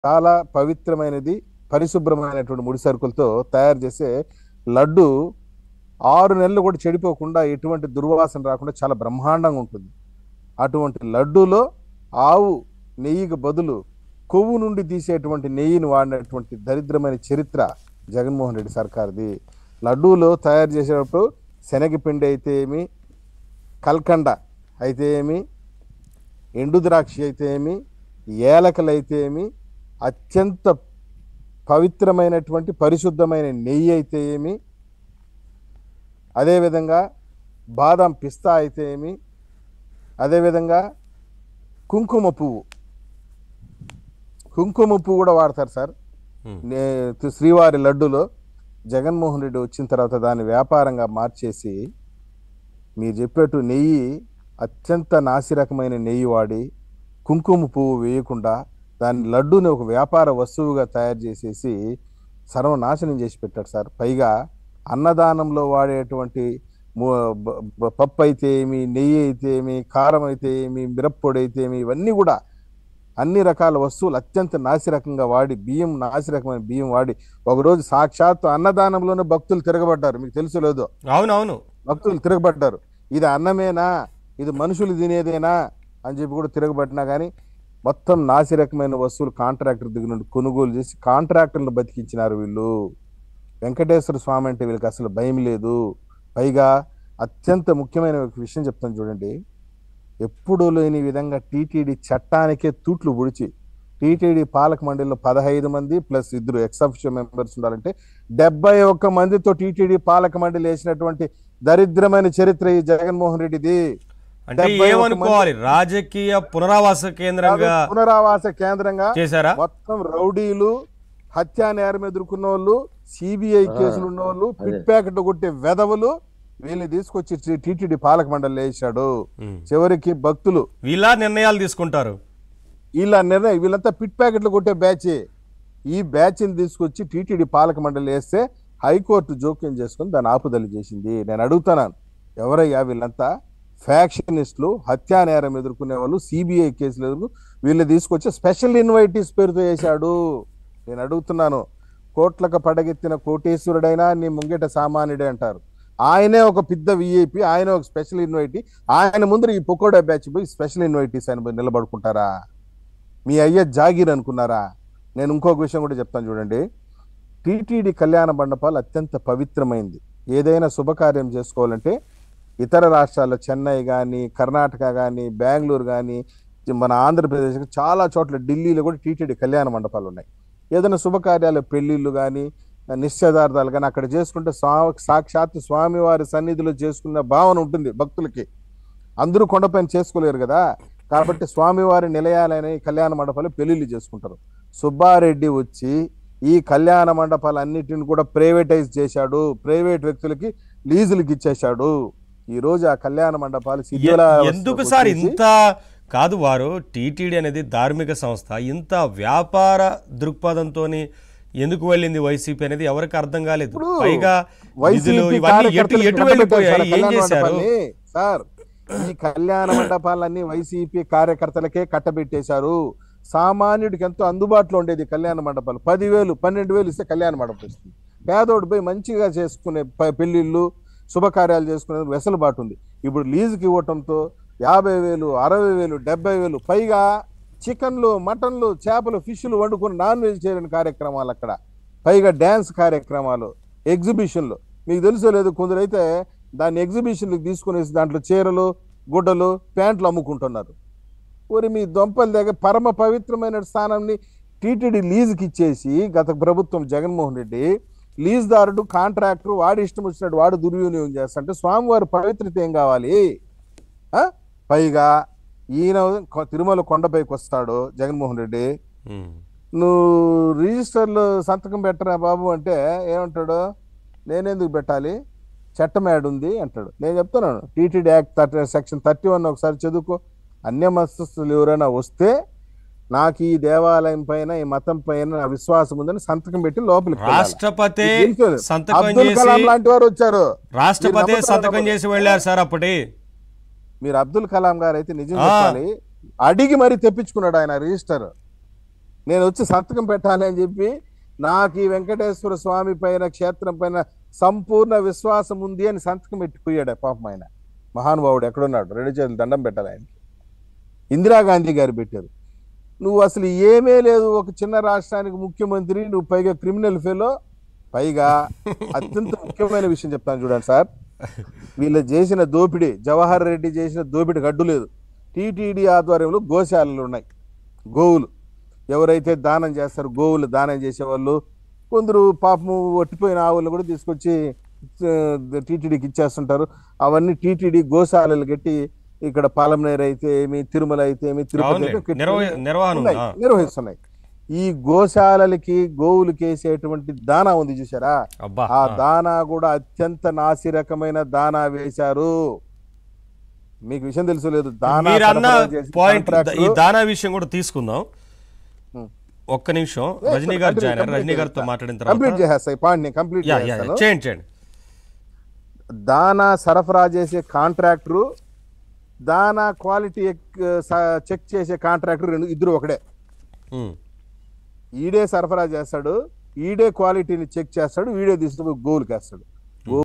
చాలా పవిత్రమైనది పరిశుభ్రమైనటువంటి ముడి సరుకులతో తయారు చేసే లడ్డు ఆరు నెలలు కూడా చెడిపోకుండా ఎటువంటి దుర్వాసన రాకుండా చాలా బ్రహ్మాండంగా ఉంటుంది అటువంటి లడ్డూలో ఆవు నెయ్యికి బదులు కొవ్వు నుండి తీసేటువంటి నెయ్యిని వాడినటువంటి దరిద్రమైన చరిత్ర జగన్మోహన్ రెడ్డి సర్కార్ది లడ్డూలో తయారు చేసేటప్పుడు శనగపిండి అయితే ఏమి కల్కండ అయితే ఏమి ఎండు ద్రాక్ష అయితే ఏమి ఏలకలు అయితే ఏమి అత్యంత పవిత్రమైనటువంటి పరిశుద్ధమైన నెయ్యి అయితే ఏమి అదేవిధంగా బాదం పిస్తా అయితే ఏమి అదేవిధంగా కుంకుమ పువ్వు కుంకుమ పువ్వు కూడా వాడతారు సార్ ఉమ్. నే- శ్రీవారి లడ్డులో జగన్మోహన్ రెడ్డి వచ్చిన తర్వాత దాన్ని వ్యాపారంగా మార్చేసి మీరు చెప్పేట్టు నెయ్యి అత్యంత నాసిరకమైన నెయ్యి వాడి కుంకుమ పువ్వు వేయకుండా దాని లడ్డూని ఒక వ్యాపార వస్తువుగా తయారు చేసేసి సర్వనాశనం చేసి పెట్టాడు సార్ పైగా అన్నదానంలో వాడేటువంటి ము- బ- బ- పప్పు అయితే ఏమి నెయ్యి అయితే ఏమి కారం అయితే ఏమి మిరప్పొడి అయితే ఏమి ఇవన్నీ కూడా అన్ని రకాల వస్తువులు అత్యంత నాసిరకంగా వాడి బియ్యం నాసిరకమైన బియ్యం వాడి ఒకరోజు సాక్షాత్తు అన్నదానంలోనే భక్తులు తిరగబడ్డారు మీకు తెలుసు లేదో అవునవును భక్తులు తిరగబడ్డారు ఇది అన్నమేనా ఇది మనుషులు తినేదేనా అని చెప్పి కూడా తిరగబట్టినా కానీ మొత్తం నాసిరకమైన వస్తువులు కాంట్రాక్టర్ దగ్గర నుండి కొనుగోలు చేసి కాంట్రాక్టర్లు బతికించినారు వీళ్ళు వెంకటేశ్వర స్వామి అంటే వీళ్ళకి అసలు భయం లేదు పైగా అత్యంత ముఖ్యమైన ఒక విషయం చెప్తాను చూడండి ఎప్పుడూ లేని విధంగా టీటీడీ చట్టానికే తూట్లు పొడిచి టీటీడీ పాలక మండలిలో పదహైదు మంది ప్లస్ ఇద్దరు ఎక్సఫిషియల్ మెంబర్స్ ఉండాలంటే డెబ్బై ఒక్క మందితో టీటీడీ పాలక మండలి వేసినటువంటి దరిద్రమైన చరిత్ర ఈ జగన్మోహన్ రెడ్డిది అంటే డెబ్బై ఒక్క ఏమనుకోవాలి రాజకీయ పునరావాస కేంద్రంగా పునరావాస కేంద్రంగా చేశారా మొత్తం రౌడీలు హత్యా నేరం ఎదుర్కొన్న వాళ్ళు సిబిఐ కేసులు ఉన్న వాళ్ళు పిట్ ప్యాకెట్ కొట్టే వెధవలు వీళ్ళని తీసుకొచ్చి టీటీడీ పాలక మండలి వేసాడు ఉమ్. చివరికి భక్తులు వీళ్ళ నిర్ణయాలు తీసుకుంటారు వీళ్ళ నిర్ణయం వీళ్ళంతా పిట్ ప్యాకెట్లు కొట్టే బ్యాచ్ ఈ బ్యాచ్ని తీసుకొచ్చి టీటీడీ పాలక మండలి వేస్తే హైకోర్టు జోక్యం చేసుకుని దాన్ని ఆపుదల చేసింది నేను అడుగుతున్నాను ఎవరయ్యా వీళ్ళంతా ఫ్యాక్షనిస్టులు హత్యా నేరం ఎదుర్కొనే వాళ్ళు సిబిఐ కేసులు ఎదుర్కొ వీళ్ళు తీసుకొచ్చి స్పెషల్ ఇన్వైటీస్ పేరుతో వేశాడు నేను అడుగుతున్నాను కోట్లకు పడగెత్తిన కోటేశ్వరుడైనా నీ ముంగిట సామాన్యుడే అంటారు ఆయనే ఒక పెద్ద విఐపి ఆయన ఒక స్పెషల్ ఇన్వైటీ ఆయన ముందర ఈ పొకోడా బ్యాచ్ పోయి స్పెషల్ ఇన్వైటీస్ ఆయన పోయి నిలబడుకుంటారా మీ అయ్య జాగీర్ అనుకున్నారా నేను ఇంకొక విషయం కూడా చెప్తాను చూడండి టీటీడీ కళ్యాణ మండపాలు అత్యంత పవిత్రమైంది ఏదైనా శుభకార్యం చేసుకోవాలంటే ఇతర రాష్ట్రాల్లో చెన్నై కానీ కర్ణాటక కానీ బెంగళూరు కానీ మన ఆంధ్రప్రదేశ్ చాలా చోట్ల ఢిల్లీలో కూడా టీటీడీ కళ్యాణ మండపాలు ఉన్నాయి ఏదైనా శుభకార్యాలు పెళ్ళిళ్ళు కానీ నిశ్చయదార్థాలు కానీ అక్కడ చేసుకుంటే స్వా సాక్షాత్ స్వామివారి సన్నిధిలో చేసుకున్న భావన ఉంటుంది భక్తులకి అందరూ కొండపైన చేసుకోలేరు కదా కాబట్టి స్వామివారి నిలయాలైన ఈ కళ్యాణ మండపాలు పెళ్లిళ్ళు చేసుకుంటారు సుబ్బారెడ్డి వచ్చి ఈ కళ్యాణ మండపాలన్నిటిని కూడా ప్రైవేటైజ్ చేశాడు ప్రైవేట్ వ్యక్తులకి లీజులకి ఇచ్చేశాడు ఈ రోజు ఆ కళ్యాణ మండపాలు ఎ- శిథిల ఎందుకు సార్ ఇంత కాదు వారు టీటీడీ అనేది ధార్మిక సంస్థ ఇంత వ్యాపార దృక్పథంతో ఎందుకు వెళ్ళింది వైసీపీ అనేది ఎవరికి అర్థం కాలేదు ఇప్పుడు పైగా వైసీపీ నిధులు ఇవన్నీ ఎటు కార్యకర్తలకు ఎటు కట్టబెట్టారు వెళ్ళిపోయాయి సార్ ఏం కళ్యాణ చేశారు మండపాల్ని. సార్ ఈ కళ్యాణ మండపాలన్నీ వైసీపీ కార్యకర్తలకే కట్టబెట్టేశారు సామాన్యుడికి ఎంతో అందుబాటులో ఉండేది కళ్యాణ మండపాలు పదివేలు పన్నెండు వేలు ఇస్తే కళ్యాణ మండపం ఇస్తుంది పేదోడు పోయి మంచిగా చేసుకునే ప- పెళ్లిళ్ళు శుభకార్యాలు చేసుకునే వెసులుబాటు ఉంది ఇప్పుడు లీజుకి ఇవ్వటంతో యాభై వేలు అరవై వేలు డెబ్బై వేలు పైగా చికెన్లు మటన్లు చేపలు ఫిష్లు వండుకుని నాన్ వెజిటేరియన్ కార్యక్రమాలు అక్కడ పైగా డ్యాన్స్ కార్యక్రమాలు ఎగ్జిబిషన్లు మీకు తెలుసో లేదు కొందరైతే దాన్ని ఎగ్జిబిషన్లకు తీసుకునేసి దాంట్లో చీరలు గుడ్డలు ప్యాంట్లు అమ్ముకుంటున్నారు ఊరి మీ దొంపల దగ్గర పరమ పవిత్రమైన స్థానాన్ని టీటీడీ లీజుకి ఇచ్చేసి గత ప్రభుత్వం జగన్మోహన్ రెడ్డి లీజుదారుడు కాంట్రాక్టర్ వాడి ఇష్టం వచ్చినట్టు వాడు దుర్వినియోగం చేస్తుంటే స్వామివారి పవిత్రత ఏం కావాలి ఆ? పైగా ఈయన కొ- తిరుమల కొండపైకి వస్తాడు జగన్మోహన్ రెడ్డి ఉమ్. నువ్వు రిజిస్టర్లో సంతకం పెట్టరా బాబు అంటే ఏమంటాడు నేనెందుకు పెట్టాలి చట్టం యాడ్ ఉంది అంటాడు నేను చెప్తున్నాను TTD act thirty section thirty one ఒకసారి చదువుకో అన్య మతస్థులు ఎవరైనా వస్తే నాకు ఈ దేవాలయం పైన ఈ మతం పైన నా విశ్వాసం ఉందని సంతకం పెట్టి లోపలికి వెళ్ళాలి. రాష్ట్రపతి మీకు తెలుసు. సంతకం అబ్దుల్ చేసి కలాం లాంటి వారు వచ్చారు రాష్ట్రపతి మీరు సంతకం నమ్ముతారా చేసి వెళ్ళారు సార్ అప్పటి మీరు అబ్దుల్ కలాం గారు అయితే నిజం ఆ. చెప్పాలి అడిగి మరి తెప్పించుకున్నాడు ఆయన రిజిస్టర్ నేను వచ్చి సంతకం పెట్టాలి అని చెప్పి నాకు ఈ వెంకటేశ్వర స్వామి పైన క్షేత్రం పైన సంపూర్ణ విశ్వాసం ఉంది అని సంతకం పెట్టిపోయాడు పాపం ఆయన మహానుభావుడు ఎక్కడున్నాడు రెండు చేతులు దండం పెట్టాలి ఆయనకి ఇందిరాగాంధీ గారు పెట్టారు నువ్వు అసలు ఏమీ లేదు ఒక చిన్న రాష్ట్రానికి ముఖ్యమంత్రి నువ్వు పైగా క్రిమినల్ ఫెలో పైగా అత్యంత ముఖ్యమైన విషయం చెప్తాను చూడండి సార్ వీళ్ళు చేసిన దోపిడీ జవహర్ రెడ్డి చేసిన దోపిడీకి అడ్డు లేదు టీటీడీ ఆధ్వర్యంలో గోశాలలు ఉన్నాయి గోవులు ఎవరైతే దానం చేస్తారు గోవులు దానం చేసేవాళ్ళు కొందరు పాపము ఒట్టిపోయిన ఆవులను కూడా తీసుకొచ్చి టీటీడీకి ఇచ్చేస్తుంటారు అవన్నీ టీటీడీ గోశాలలు కట్టి ఇక్కడ పాలమనేరు అయితే ఏమి తిరుమల అయితే ఏమి తిరుపతి అవునులే. అయితే కట్టి నిర్వ- నిర్వహణ ఉన్నాయి, ఉందా? నిర్వహిస్తున్నాయి ఈ గోశాలలకి గోవులకి వేసేటువంటి దానా ఉంది చూసారా అబ్బా ఆ దానా కూడా అత్యంత నాసిరకమైన దానా వేశారు మీకు విషయం తెలుసు లేదు దానా మీరు అన్న సరఫరా చేసే పాయింట్ కాంట్రాక్టర్ ఈ దానా విషయం కూడా తీసుకుందాం ఉం. ఒక్క నిమిషం రజనీ గారు కంప్లీట్ జాయిన్ అయ్యారు. రజనీ గారితో చేస్తా. మాట్లాడిన కంప్లీట్ తర్వాత చేసేస్తా ఈ పాయింట్ ని కంప్లీట్ యా యా యా. చేస్తాను చేయండి చేయండి దానా సరఫరా చేసే కాంట్రాక్టరు దానా క్వాలిటీ చెక్ చేసే కాంట్రాక్టర్ రెండు ఇద్దరు ఒకడే ఉం. ఈడే సరఫరా చేస్తాడు ఈడే క్వాలిటీని చెక్ చేస్తాడు వీడే తీసుకుపోయి గోల్కి వేస్తాడు